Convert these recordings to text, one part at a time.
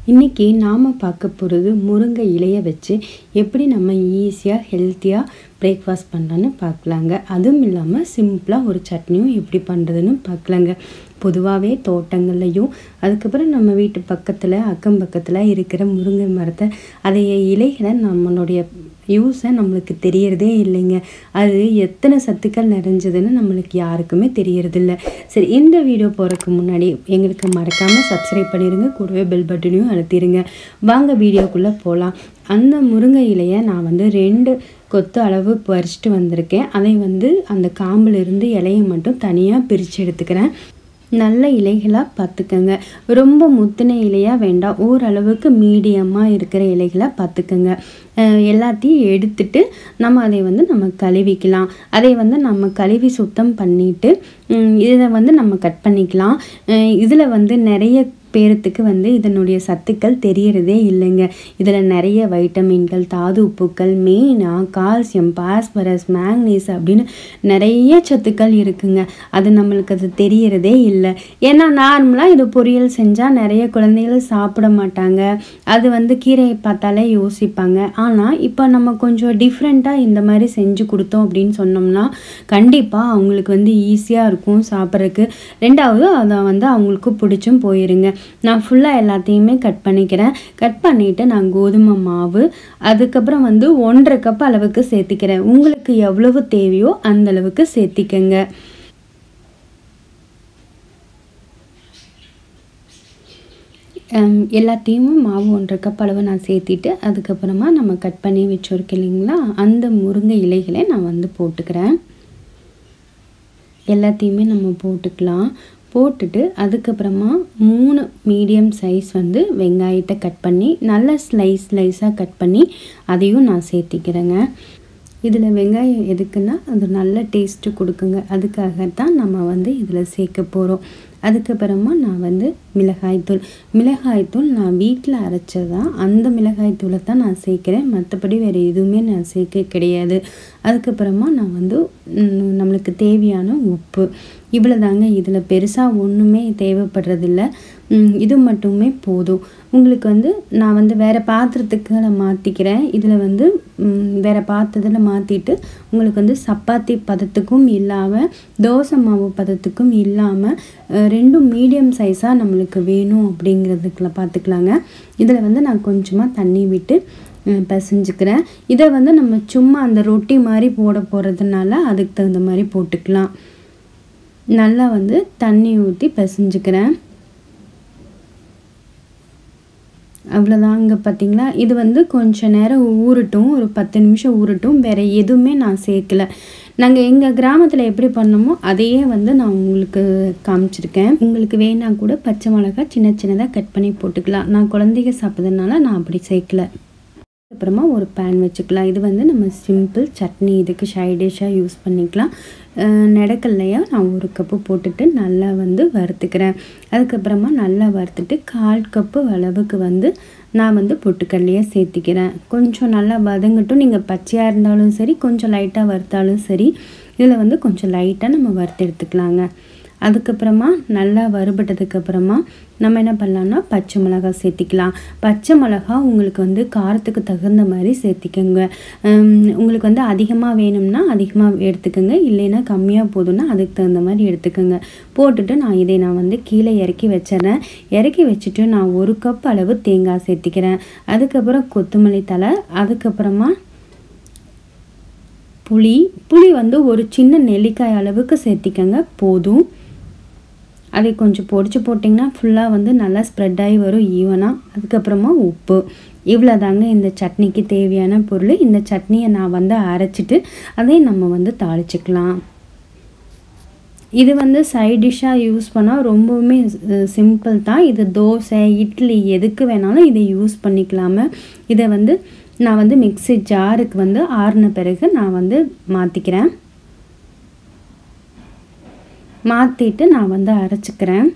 இன்றைக்கி நாம் பார்க்க போகிறது முருங்கை இலையை வச்சு எப்படி நம்ம ஈஸியாக ஹெல்த்தியாக பிரேக்ஃபாஸ்ட் பண்ணலான்னு பார்க்கலாங்க அதுவும் இல்லாமல் சிம்பிளாக ஒரு சட்னியும் எப்படி பண்ணுறதுன்னு பார்க்கலாங்க பொதுவாகவே தோட்டங்கள்லையும் அதுக்கப்புறம் நம்ம வீட்டு பக்கத்தில் அக்கம் பக்கத்தில் இருக்கிற முருங்கை மரத்தை அதைய இலைகளை நம்மளுடைய யூஸை நம்மளுக்கு தெரியறதே இல்லைங்க அது எத்தனை சத்துக்கள் நிறைஞ்சதுன்னு நம்மளுக்கு யாருக்குமே தெரியறதில்ல சரி இந்த வீடியோ போகிறதுக்கு முன்னாடி எங்களுக்கு மறக்காமல் சப்ஸ்கிரைப் பண்ணிடுங்க கூடவே பெல் பட்டனையும் அழுத்திடுங்க வாங்க வீடியோக்குள்ளே போகலாம் அந்த முருங்கை இலையை நான் வந்து ரெண்டு கொத்து அளவு பறிச்சுட்டு வந்திருக்கேன் அதை வந்து அந்த காம்பில் இருந்து இலையை மட்டும் தனியாக பிரித்து எடுத்துக்கிறேன் நல்ல இலைகளாக பார்த்துக்கங்க ரொம்ப முத்தின இலையாக வேண்டாம் ஓரளவுக்கு மீடியமாக இருக்கிற இலைகளாக பார்த்துக்கங்க அஹ் எல்லாத்தையும் எடுத்துட்டு நம்ம அதை வந்து நம்ம கழுவிக்கலாம் அதை வந்து நம்ம கழுவி சுத்தம் பண்ணிவிட்டு இதை வந்து நம்ம கட் பண்ணிக்கலாம் இதில் வந்து நிறைய பேர்த்துக்கு வந்து இதனுடைய சத்துக்கள் தெரியறதே இல்லைங்க இதில் நிறைய வைட்டமின்கள் தாது உப்புக்கள் மெயினாக கால்சியம் பாஸ்பரஸ் மேக்னீஸ் அப்படின்னு நிறைய சத்துக்கள் இருக்குங்க அது நம்மளுக்கு அது தெரியறதே இல்லை ஏன்னா நார்மலாக இது பொரியல் செஞ்சால் நிறைய குழந்தைகள் சாப்பிட மாட்டாங்க அது வந்து கீரையை பார்த்தாலே யோசிப்பாங்க ஆனால் இப்போ நம்ம கொஞ்சம் டிஃப்ரெண்ட்டாக இந்த மாதிரி செஞ்சு கொடுத்தோம் அப்படின்னு சொன்னோம்னா கண்டிப்பாக அவங்களுக்கு வந்து ஈஸியாக இருக்கும் சாப்பிட்றதுக்கு ரெண்டாவது அதை வந்து அவங்களுக்கு பிடிச்சும் போயிருங்க நான் ஃபுல்லாக எல்லாத்தையுமே கட் பண்ணிக்கிறேன் கட் பண்ணிவிட்டு நான் கோதுமை மாவு அதுக்கப்புறம் வந்து ஒன்றரை கப் அளவுக்கு சேர்த்திக்கிறேன் உங்களுக்கு எவ்வளவு தேவையோ அந்த அளவுக்கு சேர்த்திக்கங்க எல்லாத்தையுமே மாவு ஒன்றரை கப் அளவு நான் சேர்த்திட்டு அதுக்கப்புறமா நம்ம கட் பண்ணி வச்சுருக்கோம் இல்லைங்களா அந்த முருங்கை இலைகளை நான் வந்து போட்டுக்கிறேன் எல்லாத்தையுமே நம்ம போட்டுக்கலாம் போட்டுட்டு அதுக்கப்புறமா மூணு மீடியம் சைஸ் வந்து வெங்காயத்தை கட் பண்ணி நல்ல ஸ்லைஸ் ஸ்லைஸாக கட் பண்ணி அதையும் நான் சேர்த்திக்கிறேங்க இதில் வெங்காயம் எதுக்குன்னா அது நல்ல டேஸ்ட்டு கொடுக்குங்க அதுக்காகத்தான் நம்ம வந்து இதில் சேர்க்க போகிறோம் அதுக்கப்புறமா நான் வந்து மிளகாய்த்தூள் மிளகாய்த்தூள் நான் வீட்டில் அரைச்சது தான் அந்த மிளகாய்த்தூளை தான் நான் சேர்க்குறேன் மற்றபடி வேறு எதுவுமே நான் சேர்க்க கிடையாது அதுக்கப்புறமா நான் வந்து நம்மளுக்கு தேவையான உப்பு இவ்வளோ தாங்க இதில் பெருசாக ஒன்றுமே தேவைப்படுறதில்ல இது மட்டுமே போதும் உங்களுக்கு வந்து நான் வந்து வேறு பாத்திரத்துக்கு நான் மாற்றிக்கிறேன் இதில் வந்து வேறு பாத்திரத்தில் மாற்றிட்டு உங்களுக்கு வந்து சப்பாத்தி பதத்துக்கும் இல்லாமல் தோசை மாவு பதத்துக்கும் இல்லாமல் ரெண்டும் மீடியம் சைஸாக நம்மளுக்கு வேணும் அப்படிங்கிறதுக்குள்ள பார்த்துக்கலாங்க இதில் வந்து நான் கொஞ்சமாக தண்ணி விட்டு பிசைஞ்சுக்கிறேன் இதை வந்து நம்ம சும்மா அந்த ரொட்டி மாதிரி போட போகிறதுனால அதுக்கு தகுந்த மாதிரி போட்டுக்கலாம் நல்லா வந்து தண்ணி ஊற்றி பிசைஞ்சுக்கிறேன் அவ்வளோதாங்க பார்த்தீங்களா இது வந்து கொஞ்சம் நேரம் ஊறட்டும் ஒரு பத்து நிமிஷம் ஊறட்டும் வேறு எதுவுமே நான் சேர்க்கல நாங்கள் எங்கள் கிராமத்தில் எப்படி பண்ணோமோ அதையே வந்து நான் உங்களுக்கு காமிச்சிருக்கேன் உங்களுக்கு வேணா கூட பச்சை மிளகா சின்ன சின்னதாக கட் பண்ணி போட்டுக்கலாம் நான் குழந்தைங்க சாப்பிட்றதுனால நான் அப்படி சேர்க்கல அப்புறமா ஒரு பேன் வச்சுக்கலாம் இது வந்து நம்ம சிம்பிள் சட்னி இதுக்கு சைடிஷாக யூஸ் பண்ணிக்கலாம் நடக்கல்லையா நான் ஒரு கப்பு போட்டுட்டு நல்லா வந்து வறுத்துக்கிறேன் அதுக்கப்புறமா நல்லா வறுத்துட்டு கால் கப்பு அளவுக்கு வந்து நான் வந்து பொட்டுக்கல்லையே சேர்த்திக்கிறேன் கொஞ்சம் நல்லா வதங்கட்டும் நீங்கள் பச்சையாக இருந்தாலும் சரி கொஞ்சம் லைட்டாக வறுத்தாலும் சரி இதில் வந்து கொஞ்சம் லைட்டாக நம்ம வறுத்து எடுத்துக்கலாங்க அதுக்கப்புறமா நல்லா வறுபட்டதுக்கப்புறமா நம்ம என்ன பண்ணலாம்னா பச்சை மிளகா சேர்த்திக்கலாம் பச்சை மிளகா உங்களுக்கு வந்து காரத்துக்கு தகுந்த மாதிரி சேர்த்திக்கோங்க உங்களுக்கு வந்து அதிகமாக வேணும்னா அதிகமாக எடுத்துக்கோங்க இல்லைன்னா கம்மியாக போதும்னா அதுக்கு தகுந்த மாதிரி எடுத்துக்கோங்க போட்டுட்டு நான் இதை நான் வந்து கீழே இறக்கி வச்சிடறேன் இறக்கி வச்சுட்டு நான் ஒரு கப் அளவு தேங்காய் சேர்த்திக்கிறேன் அதுக்கப்புறம் கொத்தமல்லி தலை அதுக்கப்புறமா புளி புளி வந்து ஒரு சின்ன நெல்லிக்காய் அளவுக்கு சேர்த்திக்கங்க போதும் அதை கொஞ்சம் பொடிச்சு போட்டிங்கன்னா ஃபுல்லாக வந்து நல்லா ஸ்ப்ரெட் ஆகி வரும் ஈவனாக அதுக்கப்புறமா உப்பு இவ்வளோ தாங்க இந்த சட்னிக்கு தேவையான பொருள் இந்த சட்னியை நான் வந்து அரைச்சிட்டு அதையும் நம்ம வந்து தாளிச்சிக்கலாம் இது வந்து சைட் டிஷ்ஷாக யூஸ் பண்ணால் ரொம்பவுமே சிம்பிள் தான் இது தோசை இட்லி எதுக்கு வேணாலும் இதை யூஸ் பண்ணிக்கலாம இதை வந்து நான் வந்து மிக்ஸி ஜாருக்கு வந்து ஆறின பிறகு நான் வந்து மாற்றிக்கிறேன் மாற்றிட்டு நான் வந்து அரைச்சிக்கிறேன்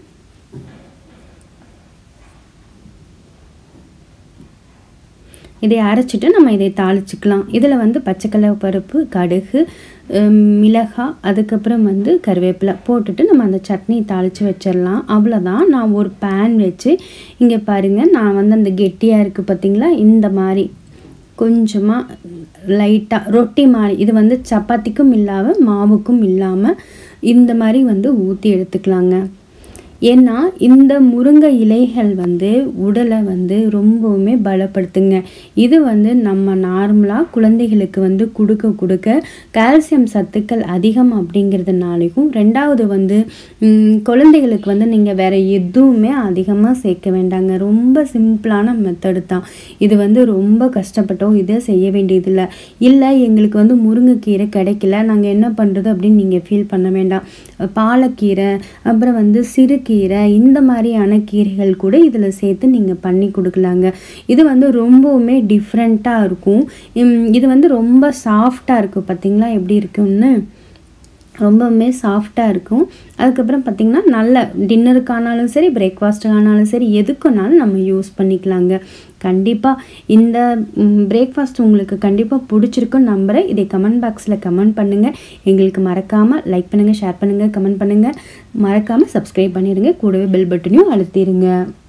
இதை அரைச்சிட்டு நம்ம இதை தாளிச்சிக்கலாம் இதில் வந்து பச்சைக்கடலை பருப்பு கடுகு ஹம், மிளகாய் அதுக்கப்புறம் வந்து கருவேப்பிலை போட்டுட்டு நம்ம அந்த சட்னி தாளித்து வச்சிடலாம் அவ்வளோதான் நான் ஒரு பேன் வச்சு இங்கே பாருங்கள் நான் வந்து அந்த கெட்டியாக இருக்குது பார்த்தீங்களா இந்த மாதிரி கொஞ்சமாக லைட்டாக ரொட்டி மாதிரி இது வந்து சப்பாத்திக்கும் இல்லாமல் மாவுக்கும் இல்லாமல் இந்த மாதிரி வந்து ஊற்றி எடுத்துக்கலாங்க ஏன்னா இந்த முருங்கை இலைகள் வந்து உடலை வந்து ரொம்பவுமே பலப்படுத்துங்க இது வந்து நம்ம நார்மலாக குழந்தைகளுக்கு வந்து கொடுக்க கொடுக்க கால்சியம் சத்துக்கள் அதிகம் அப்படிங்கிறதுனாலையும் ரெண்டாவது வந்து ம், குழந்தைகளுக்கு வந்து நீங்கள் வேற எதுவுமே அதிகமாக சேர்க்க வேண்டாங்க ரொம்ப சிம்பிளான மெத்தடு தான் இது வந்து ரொம்ப கஷ்டப்பட்டோம் இதை செய்ய வேண்டியதில்லை இல்லை எங்களுக்கு வந்து முருங்கைக்கீரை கிடைக்கல நாங்கள் என்ன பண்ணுறது அப்படின்னு நீங்கள் ஃபீல் பண்ண வேண்டாம் பாலக்கீரை அப்புறம் வந்து சிறுகீரை இந்த மாதிரியான கீரைகள் கூட இதில் சேர்த்து நீங்கள் பண்ணி கொடுக்கலாங்க இது வந்து ரொம்பவுமே டிஃப்ரெண்ட்டாக இருக்கும் உம், இது வந்து ரொம்ப சாஃப்டாக இருக்கும் பார்த்தீங்களா எப்படி இருக்குன்னு ரொம்பவுமே சாஃப்டாக இருக்கும் அதுக்கப்புறம் பார்த்திங்கன்னா நல்ல டின்னருக்கானாலும் சரி பிரேக்ஃபாஸ்ட்டுக்கானாலும் சரி எதுக்குனாலும் நம்ம யூஸ் பண்ணிக்கலாங்க கண்டிப்பாக இந்த பிரேக்ஃபாஸ்ட் உங்களுக்கு கண்டிப்பாக பிடிச்சிருக்குன்னு நம்புகிறேன் இதை கமெண்ட் பாக்ஸில் கமெண்ட் பண்ணுங்கள் எங்களுக்கு மறக்காமல் லைக் பண்ணுங்கள் ஷேர் பண்ணுங்கள் கமெண்ட் பண்ணுங்கள் மறக்காமல் சப்ஸ்கிரைப் பண்ணிடுங்க கூடவே பெல் பட்டனையும் அழுத்திடுங்க